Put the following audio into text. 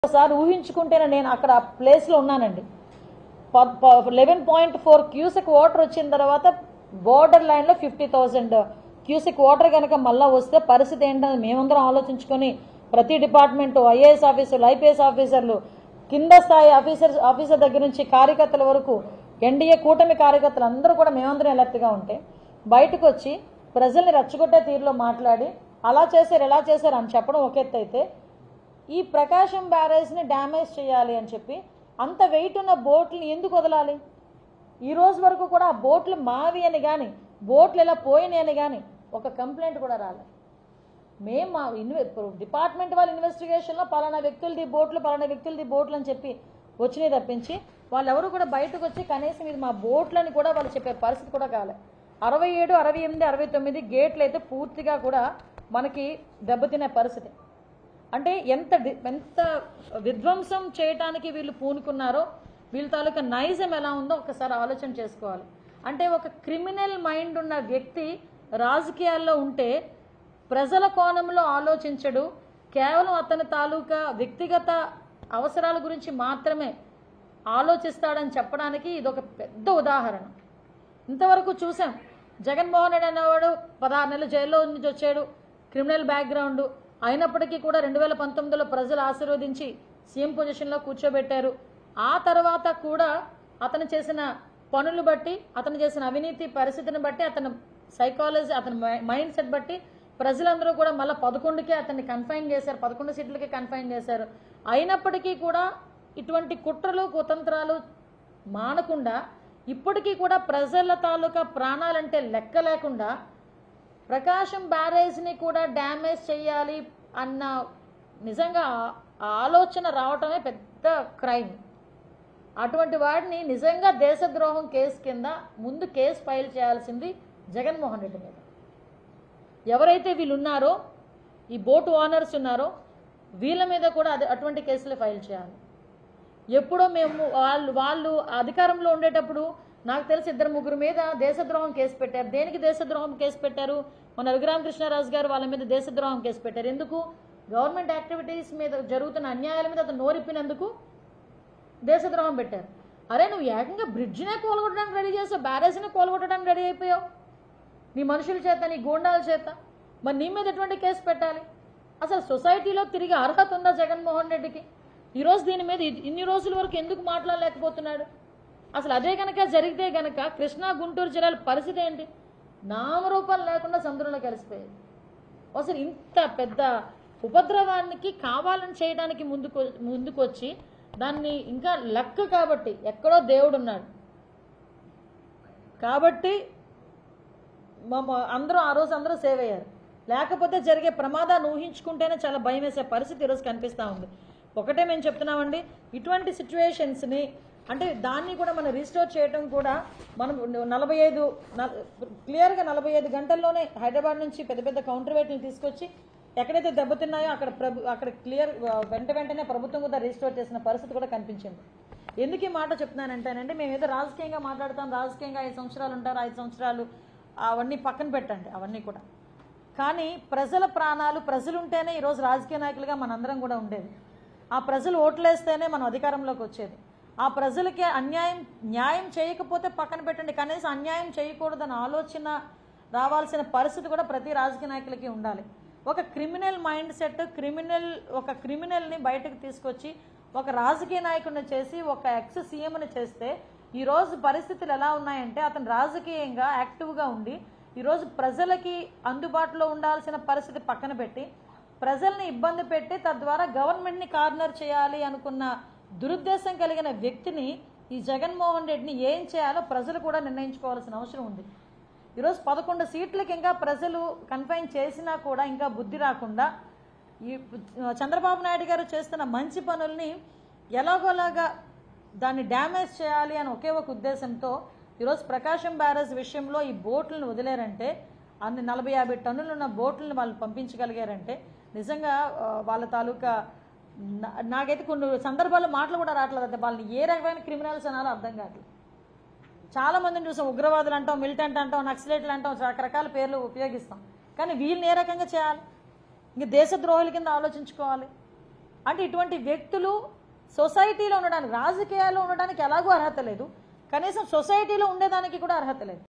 ఒకసారి ఊహించుకుంటేనే నేను అక్కడ ఆ ప్లేస్లో ఉన్నానండి eleven point four cusec water వచ్చిన తర్వాత బోర్డర్ లైన్లో ఫిఫ్టీ థౌజండ్ క్యూసెక్ వాటర్ కనుక మళ్ళా వస్తే పరిస్థితి ఏంటని మేమందరం ఆలోచించుకొని ప్రతి డిపార్ట్మెంట్ ఐఏఎస్ ఆఫీసర్లు ఐపీఎస్ ఆఫీసర్లు కింద స్థాయి ఆఫీసర్ ఆఫీసర్ దగ్గర నుంచి కార్యకర్తల వరకు ఎన్డీఏ కూటమి కార్యకర్తలు అందరూ కూడా మేమందరం ఎలర్ట్గా ఉంటే బయటకు వచ్చి ప్రజల్ని రెచ్చగొట్టే తీరులో మాట్లాడి అలా చేశారు ఎలా చేశారు అని చెప్పడం ఒక ఎత్తు అయితే ఈ ప్రకాశం బ్యారేజ్ని డ్యామేజ్ చేయాలి అని చెప్పి అంత వెయిట్ ఉన్న బోట్ని ఎందుకు వదలాలి ఈ రోజు వరకు కూడా ఆ బోట్లు మావి అని కానీ బోట్లు ఇలా పోయినాయి అని కానీ ఒక కంప్లైంట్ కూడా రాలేదు మేము మా ఇన్వె డిపార్ట్మెంట్ వాళ్ళ ఇన్వెస్టిగేషన్లో పలానా వ్యక్తులది బోట్లు పలానా వ్యక్తులది బోట్లు అని చెప్పి వచ్చినాయి తప్పించి వాళ్ళు ఎవరు కూడా బయటకు వచ్చి కనీసం ఇది మా బోట్లని కూడా వాళ్ళు చెప్పే పరిస్థితి కూడా కాలే అరవై ఏడు అరవై ఎనిమిది అరవై తొమ్మిది గేట్లు అయితే పూర్తిగా కూడా మనకి దెబ్బతినే పరిస్థితి అంటే ఎంత డి- ఎంత విధ్వంసం చేయటానికి వీళ్ళు పూనుకున్నారో వీళ్ళ తాలూకా నైజం ఎలా ఉందో ఒకసారి ఆలోచన చేసుకోవాలి అంటే ఒక క్రిమినల్ మైండ్ ఉన్న వ్యక్తి రాజకీయాల్లో ఉంటే ప్రజల కోణంలో ఆలోచించడు కేవలం అతని తాలూకా వ్యక్తిగత అవసరాల గురించి మాత్రమే ఆలోచిస్తాడని చెప్పడానికి ఇది ఒక పెద్ద ఉదాహరణ ఇంతవరకు చూసాం జగన్మోహన్ రెడ్డి అనేవాడు పదహారు నెలలు జైల్లో నుంచి వచ్చాడు క్రిమినల్ బ్యాక్గ్రౌండ్ అయినప్పటికీ కూడా రెండు వేల పంతొమ్మిదిలో ప్రజలు ఆశీర్వదించి సీఎం పొజిషన్లో కూర్చోబెట్టారు ఆ తర్వాత కూడా అతను చేసిన పనులు బట్టి అతను చేసిన అవినీతి పరిస్థితిని బట్టి అతను సైకాలజీ అతని మైండ్ సెట్ బట్టి ప్రజలందరూ కూడా మళ్ళీ పదకొండుకే అతన్ని కన్ఫైన్ చేశారు పదకొండు సీట్లకి కన్ఫైన్ చేశారు అయినప్పటికీ కూడా ఇటువంటి కుట్రలు కుతంత్రాలు మానకుండా ఇప్పటికీ కూడా ప్రజల తాలూకా ప్రాణాలంటే లెక్క లేకుండా ప్రకాశం బ్యారేజ్ని కూడా డ్యామేజ్ చేయాలి అన్న నిజంగా ఆ- ఆ ఆలోచన రావటమే పెద్ద క్రైమ్ అటువంటి వాడిని నిజంగా దేశద్రోహం కేసు కింద ముందు కేసు ఫైల్ చేయాల్సింది జగన్మోహన్ రెడ్డి మీద ఎవరైతే వీళ్ళు ఉన్నారో ఈ బోటు ఓనర్స్ ఉన్నారో వీళ్ళ మీద కూడా అదే అటువంటి కేసులు ఫైల్ చేయాలి ఎప్పుడో మేము వాళ్ళు వాళ్ళు అధికారంలో ఉండేటప్పుడు నాకు తెలిసి ఇద్దరు ముగ్గురు మీద దేశద్రోహం కేసు పెట్టారు దేనికి దేశద్రోహం కేసు పెట్టారు మన రఘురామకృష్ణరాజు గారు వాళ్ళ మీద దేశద్రోహం కేసు పెట్టారు ఎందుకు గవర్నమెంట్ యాక్టివిటీస్ మీద జరుగుతున్న అన్యాయాల మీద అతను నోరిప్పినందుకు దేశద్రోహం పెట్టారు అరే నువ్వు ఏకంగా బ్రిడ్జినే కోలగొట్టడానికి రెడీ చేసావు బ్యారేజ్ని కోలగొట్టడానికి రెడీ అయిపోయావు నీ మనుషుల చేత నీ గూండాల చేత మరి నీ మీద ఎటువంటి కేసు పెట్టాలి అసలు సొసైటీలో తిరిగి అర్హత ఉందా జగన్మోహన్ రెడ్డికి ఈరోజు దీని మీద ఇ- ఇన్ని రోజుల వరకు ఎందుకు మాట్లాడలేకపోతున్నాడు అసలు అదే గనక జరిగితే గనక కృష్ణా గుంటూరు జిల్లాల పరిస్థితి ఏంటి నామరూపాలు లేకుండా సముద్రంలో కలిసిపోయేది అసలు ఇంత పెద్ద ఉపద్రవానికి కావాలని చేయడానికి ముందుకు ముందుకొచ్చి దాన్ని ఇంకా లెక్క కాబట్టి ఎక్కడో దేవుడు ఉన్నాడు కాబట్టి మా- మా- అందరూ ఆ రోజు అందరూ సేవ్ అయ్యారు లేకపోతే జరిగే ప్రమాదాన్ని ఊహించుకుంటేనే చాలా భయం వేసే పరిస్థితి ఈరోజు కనిపిస్తూ ఉంది ఒకటే మేము చెప్తున్నామండి ఇటువంటి సిచ్యువేషన్స్ని అంటే దాన్ని కూడా మనం రిస్టోర్ చేయడం కూడా మనం నలభై ఐదు క్లియర్గా నలభై ఐదు గంటల్లోనే హైదరాబాద్ నుంచి పెద్ద పెద్ద కౌంటర్ వెయిట్ని తీసుకొచ్చి ఎక్కడైతే దెబ్బతిన్నాయో అక్కడ ప్రభు అక్కడ క్లియర్ వెంట వెంటనే ప్రభుత్వం కూడా రిస్టోర్ చేసిన పరిస్థితి కూడా కనిపించింది ఎందుకు ఈ మాట చెప్తున్నానంటేనంటే మేము ఏదో రాజకీయంగా మాట్లాడతాం రాజకీయంగా ఐదు సంవత్సరాలు ఉంటారు ఐదు సంవత్సరాలు అవన్నీ పక్కన పెట్టండి అవన్నీ కూడా కానీ ప్రజల ప్రాణాలు ప్రజలు ఉంటేనే ఈరోజు రాజకీయ నాయకులుగా మనందరం కూడా ఉండేది ఆ ప్రజలు ఓట్లేస్తేనే మనం అధికారంలోకి వచ్చేది ఆ ప్రజలకి అన్యాయం న్యాయం చేయకపోతే పక్కన పెట్టండి కనీసం అన్యాయం చేయకూడదన్న ఆలోచన రావాల్సిన పరిస్థితి కూడా ప్రతి రాజకీయ నాయకులకి ఉండాలి ఒక క్రిమినల్ మైండ్ సెట్ క్రిమినల్ ఒక క్రిమినల్ని బయటకు తీసుకొచ్చి ఒక రాజకీయ నాయకుడిని చేసి ఒక ఎక్స్ సీఎంని చేస్తే ఈరోజు పరిస్థితులు ఎలా ఉన్నాయంటే అతను రాజకీయంగా యాక్టివ్గా ఉండి ఈరోజు ప్రజలకి అందుబాటులో ఉండాల్సిన పరిస్థితి పక్కన పెట్టి ప్రజల్ని ఇబ్బంది పెట్టి తద్వారా గవర్నమెంట్ని కార్నర్ చేయాలి అనుకున్న దురుద్దేశం కలిగిన వ్యక్తిని ఈ జగన్మోహన్ రెడ్డిని ఏం చేయాలో ప్రజలు కూడా నిర్ణయించుకోవాల్సిన అవసరం ఉంది ఈరోజు పదకొండు సీట్లకి ఇంకా ప్రజలు కన్ఫైన్ చేసినా కూడా ఇంకా బుద్ధి రాకుండా ఈ చంద్రబాబు నాయుడు గారు చేస్తున్న మంచి పనుల్ని ఎలాగోలాగా దాన్ని డ్యామేజ్ చేయాలి అని ఒకే ఒక ఉద్దేశంతో ఈరోజు ప్రకాశం బ్యారేజ్ విషయంలో ఈ బోట్లను వదిలేరంటే అన్ని నలభై యాభై టన్నులు ఉన్న బోట్లను వాళ్ళు పంపించగలిగారంటే నిజంగా ఆ, వాళ్ళ తాలూకా నా- నాకైతే కొన్ని సందర్భాల్లో మాటలు కూడా రావట్లేదు అంటే వాళ్ళని ఏ రకమైన క్రిమినల్స్ అనాలో అర్థం కావట్లేదు చాలా మందిని చూసాం ఉగ్రవాదులు అంటాం మిలిటెంట్ అంటాం నక్సలైట్లు అంటాం రకరకాల పేర్లు ఉపయోగిస్తాం కానీ వీళ్ళని ఏ రకంగా చేయాలి ఇంక దేశద్రోహుల కింద ఆలోచించుకోవాలి అంటే ఇటువంటి వ్యక్తులు సొసైటీలో ఉండడానికి రాజకీయాల్లో ఉండడానికి ఎలాగో అర్హత లేదు కనీసం సొసైటీలో ఉండేదానికి కూడా అర్హత లేదు